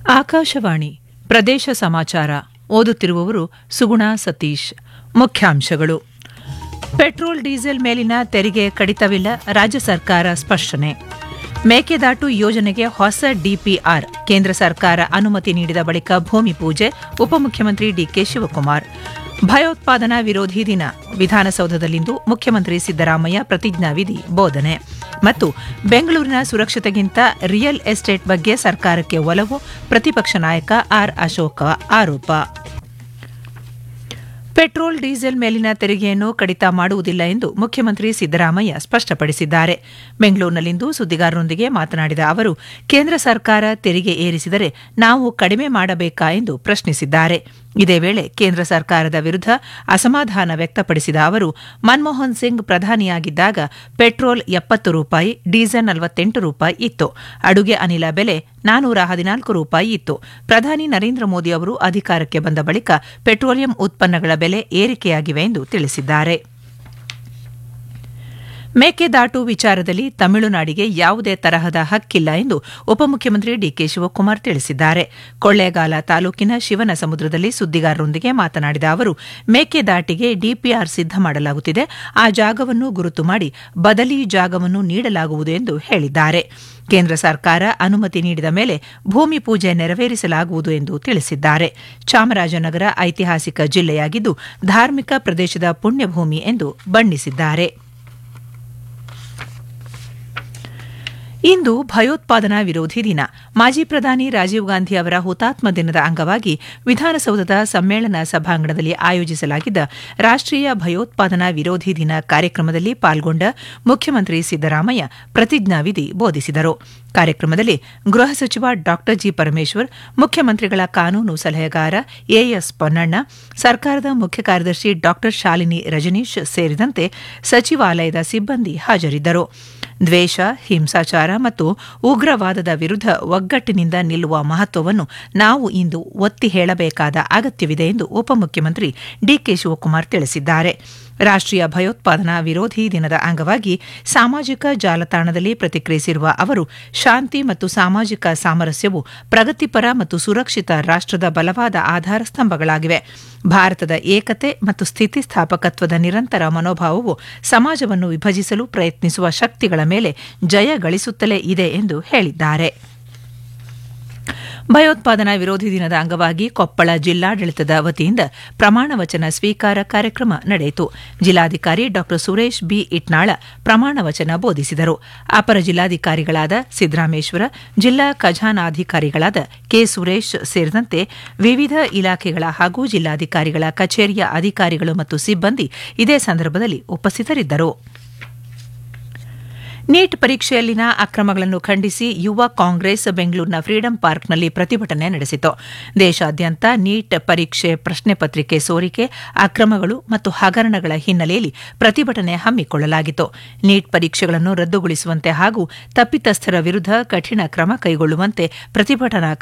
ಆಕಾಶವಾಣಿ ಪ್ರದೇಶ ಸಮಾಚಾರ ಓದುತ್ತಿರುವವರು ಸುಗುಣ ಸತೀಶ್ ಮುಖ್ಯಾಂಶಗಳು ಪೆಟ್ರೋಲ್ ಡೀಸೆಲ್ ಮೇಲಿನ ತೆರಿಗೆ ಕಡಿತವಿಲ್ಲ ರಾಜ್ಯ ಸರ್ಕಾರ ಸ್ಪಷ್ಟನೆ ಮೇಕೆದಾಟು ಯೋಜನೆಗೆ ಹೊಸ ಡಿಪಿಆರ್ ಕೇಂದ್ರ ಸರ್ಕಾರ ಅನುಮತಿ ನೀಡಿದ ಬಳಿಕ ಭೂಮಿ ಪೂಜೆ ಉಪಮುಖ್ಯಮಂತ್ರಿ ಡಿಕೆ ಶಿವಕುಮಾರ್ ಭಯೋತ್ಪಾದನಾ ವಿರೋಧಿ ದಿನ ವಿಧಾನಸೌಧದಲ್ಲಿಂದು ಮುಖ್ಯಮಂತ್ರಿ ಸಿದ್ದರಾಮಯ್ಯ ಪ್ರತಿಜ್ಞಾವಿಧಿ ಬೋಧನೆ ಮತ್ತು ಬೆಂಗಳೂರಿನ ಸುರಕ್ಷತೆಗಿಂತ ರಿಯಲ್ ಎಸ್ಟೇಟ್ ಬಗ್ಗೆ ಸರ್ಕಾರಕ್ಕೆ ಒಲವು ಪ್ರತಿಪಕ್ಷ ನಾಯಕ ಆರ್ ಅಶೋಕ ಆರೋಪ ಪೆಟ್ರೋಲ್ ಡೀಸೆಲ್ ಮೇಲಿನ ತೆರಿಗೆಯನ್ನು ಕಡಿತ ಮಾಡುವುದಿಲ್ಲ ಎಂದು ಮುಖ್ಯಮಂತ್ರಿ ಸಿದ್ದರಾಮಯ್ಯ ಸ್ಪಷ್ಟಪಡಿಸಿದ್ದಾರೆ ಬೆಂಗಳೂರಿನಲ್ಲಿಂದು ಸುದ್ದಿಗಾರರೊಂದಿಗೆ ಮಾತನಾಡಿದ ಅವರು ಕೇಂದ್ರ ಸರ್ಕಾರ ತೆರಿಗೆ ಏರಿಸಿದರೆ ನಾವು ಕಡಿಮೆ ಮಾಡಬೇಕಾ ಎಂದು ಪ್ರಶ್ನಿಸಿದ್ದಾರೆ ಇದೇ ವೇಳೆ ಕೇಂದ್ರ ಸರ್ಕಾರದ ವಿರುದ್ಧ ಅಸಮಾಧಾನ ವ್ಯಕ್ತಪಡಿಸಿದ ಅವರು ಮನಮೋಹನ್ ಸಿಂಗ್ ಪ್ರಧಾನಿಯಾಗಿದ್ದಾಗ ಪೆಟ್ರೋಲ್ ಎಪ್ಪತ್ತು ರೂಪಾಯಿ ಡೀಸೆಲ್ ನಲವತ್ತೆಂಟು ರೂಪಾಯಿ ಇತ್ತು ಅಡುಗೆ ಅನಿಲ ಬೆಲೆ ನಾನೂರ ಹದಿನಾಲ್ಕು ರೂಪಾಯಿ ಇತ್ತು ಪ್ರಧಾನಿ ನರೇಂದ್ರ ಮೋದಿ ಅವರು ಅಧಿಕಾರಕ್ಕೆ ಬಂದ ಬಳಿಕ ಪೆಟ್ರೋಲಿಯಂ ಉತ್ಪನ್ನಗಳ ಬೆಲೆ ಏರಿಕೆಯಾಗಿವೆ ಎಂದು ತಿಳಿಸಿದ್ದಾರೆ ಮೇಕೆದಾಟು ವಿಚಾರದಲ್ಲಿ ತಮಿಳುನಾಡಿಗೆ ಯಾವುದೇ ತರಹದ ಹಕ್ಕಿಲ್ಲ ಎಂದು ಉಪಮುಖ್ಯಮಂತ್ರಿ ಡಿಕೆ ಶಿವಕುಮಾರ್ ತಿಳಿಸಿದ್ದಾರೆ ಕೊಳ್ಳೇಗಾಲ ತಾಲೂಕಿನ ಶಿವನ ಸಮುದ್ರದಲ್ಲಿ ಸುದ್ದಿಗಾರರೊಂದಿಗೆ ಮಾತನಾಡಿದ ಅವರು ಮೇಕೆದಾಟಿಗೆ ಡಿಪಿಆರ್ ಸಿದ್ಧ ಮಾಡಲಾಗುತ್ತಿದೆ ಆ ಜಾಗವನ್ನು ಗುರುತು ಮಾಡಿ ಬದಲಿ ಜಾಗವನ್ನು ನೀಡಲಾಗುವುದು ಎಂದು ಹೇಳಿದ್ದಾರೆ ಕೇಂದ್ರ ಸರ್ಕಾರ ಅನುಮತಿ ನೀಡಿದ ಮೇಲೆ ಭೂಮಿ ಪೂಜೆ ನೆರವೇರಿಸಲಾಗುವುದು ಎಂದು ತಿಳಿಸಿದ್ದಾರೆ ಚಾಮರಾಜನಗರ ಐತಿಹಾಸಿಕ ಜಿಲ್ಲೆಯಾಗಿದ್ದು ಧಾರ್ಮಿಕ ಪ್ರದೇಶದ ಪುಣ್ಯಭೂಮಿ ಎಂದು ಬಣ್ಣಿಸಿದ್ದಾರೆ ಇಂದು ಭಯೋತ್ಪಾದನಾ ವಿರೋಧಿ ದಿನ ಮಾಜಿ ಪ್ರಧಾನಿ ರಾಜೀವ್ ಗಾಂಧಿ ಅವರ ಹುತಾತ್ಮ ದಿನದ ಅಂಗವಾಗಿ ವಿಧಾನಸೌಧದ ಸಮ್ಮೇಳನ ಸಭಾಂಗಣದಲ್ಲಿ ಆಯೋಜಿಸಲಾಗಿದ್ದ ರಾಷ್ಟೀಯ ಭಯೋತ್ಪಾದನಾ ವಿರೋಧಿ ದಿನ ಕಾರ್ಯಕ್ರಮದಲ್ಲಿ ಪಾಲ್ಗೊಂಡ ಮುಖ್ಯಮಂತ್ರಿ ಸಿದ್ದರಾಮಯ್ಯ ಪ್ರತಿಜ್ಞಾವಿಧಿ ಬೋಧಿಸಿದರು ಕಾರ್ಯಕ್ರಮದಲ್ಲಿ ಗೃಹ ಸಚಿವ ಡಾ ಜಿ ಪರಮೇಶ್ವರ್ ಮುಖ್ಯಮಂತ್ರಿಗಳ ಕಾನೂನು ಸಲಹೆಗಾರ ಎಎಸ್ ಪೊನ್ನಣ್ಣ ಸರ್ಕಾರದ ಮುಖ್ಯ ಕಾರ್ಯದರ್ಶಿ ಡಾ ಶಾಲಿನಿ ರಜನೀಶ್ ಸೇರಿದಂತೆ ಸಚಿವಾಲಯದ ಸಿಬ್ಬಂದಿ ಹಾಜರಿದ್ದರು ದ್ವೇಷ ಹಿಂಸಾಚಾರ ಮತ್ತು ಉಗ್ರವಾದದ ವಿರುದ್ಧ ಒಗ್ಗಟ್ಟಿನಿಂದ ನಿಲ್ಲುವ ಮಹತ್ವವನ್ನು ನಾವು ಇಂದು ಒತ್ತಿ ಹೇಳಬೇಕಾದ ಅಗತ್ಯವಿದೆ ಎಂದು ಉಪಮುಖ್ಯಮಂತ್ರಿ ಡಿಕೆ ಶಿವಕುಮಾರ್ ತಿಳಿಸಿದ್ದಾರೆ ರಾಷ್ಟೀಯ ಭಯೋತ್ಪಾದನಾ ವಿರೋಧಿ ದಿನದ ಅಂಗವಾಗಿ ಸಾಮಾಜಿಕ ಜಾಲತಾಣದಲ್ಲಿ ಪ್ರತಿಕ್ರಿಯಿಸಿರುವ ಅವರು ಶಾಂತಿ ಮತ್ತು ಸಾಮಾಜಿಕ ಸಾಮರಸ್ಯವು ಪ್ರಗತಿಪರ ಮತ್ತು ಸುರಕ್ಷಿತ ರಾಷ್ಟದ ಬಲವಾದ ಆಧಾರ ಸ್ತಂಭಗಳಾಗಿವೆ ಭಾರತದ ಏಕತೆ ಮತ್ತು ಸ್ಥಿತಿಸ್ಥಾಪಕತ್ವದ ನಿರಂತರ ಮನೋಭಾವವು ಸಮಾಜವನ್ನು ವಿಭಜಿಸಲು ಪ್ರಯತ್ನಿಸುವ ಶಕ್ತಿಗಳ ಮೇಲೆ ಜಯ ಗಳಿಸುತ್ತಲೇ ಇದೆ ಎಂದು ಹೇಳಿದ್ದಾರೆ ಭಯೋತ್ಪಾದನಾ ವಿರೋಧಿ ದಿನದ ಅಂಗವಾಗಿ ಕೊಪ್ಪಳ ಜಿಲ್ಲಾಡಳಿತದ ವತಿಯಿಂದ ಪ್ರಮಾಣ ವಚನ ಸ್ವೀಕಾರ ಕಾರ್ಯಕ್ರಮ ನಡೆಯಿತು ಜಿಲ್ಲಾಧಿಕಾರಿ ಡಾ ಸುರೇಶ್ ಬಿ ಇಟ್ನಾಳ ಪ್ರಮಾಣ ವಚನ ಬೋಧಿಸಿದರು ಅಪರ ಜಿಲ್ಲಾಧಿಕಾರಿಗಳಾದ ಸಿದ್ದರಾಮೇಶ್ವರ ಜಿಲ್ಲಾ ಖಜಾನಾಧಿಕಾರಿಗಳಾದ ಕೆ ಸುರೇಶ್ ಸೇರಿದಂತೆ ವಿವಿಧ ಇಲಾಖೆಗಳ ಹಾಗೂ ಜಿಲ್ಲಾಧಿಕಾರಿಗಳ ಕಚೇರಿಯ ಅಧಿಕಾರಿಗಳು ಮತ್ತು ಸಿಬ್ಬಂದಿ ಇದೇ ಸಂದರ್ಭದಲ್ಲಿ ಉಪಸ್ಥಿತರಿದ್ದರು ನೀಟ್ ಪರೀಕ್ಷೆಯಲ್ಲಿನ ಅಕ್ರಮಗಳನ್ನು ಖಂಡಿಸಿ ಯುವ ಕಾಂಗ್ರೆಸ್ ಬೆಂಗಳೂರಿನ ಫ್ರೀಡಂ ಪಾರ್ಕ್ನಲ್ಲಿ ಪ್ರತಿಭಟನೆ ನಡೆಸಿತು ದೇಶಾದ್ಯಂತ ನೀಟ್ ಪರೀಕ್ಷೆ ಪ್ರಶ್ನೆ ಪತ್ರಿಕೆ ಸೋರಿಕೆ ಅಕ್ರಮಗಳು ಮತ್ತು ಹಗರಣಗಳ ಹಿನ್ನೆಲೆಯಲ್ಲಿ ಪ್ರತಿಭಟನೆ ಹಮ್ಮಿಕೊಳ್ಳಲಾಗಿತ್ತು ನೀಟ್ ಪರೀಕ್ಷೆಗಳನ್ನು ರದ್ದುಗೊಳಿಸುವಂತೆ ಹಾಗೂ ತಪ್ಪಿತಸ್ಥರ ವಿರುದ್ಧ ಕಠಿಣ ಕ್ರಮ ಕೈಗೊಳ್ಳುವಂತೆ ಪ್ರತಿಭಟನಾ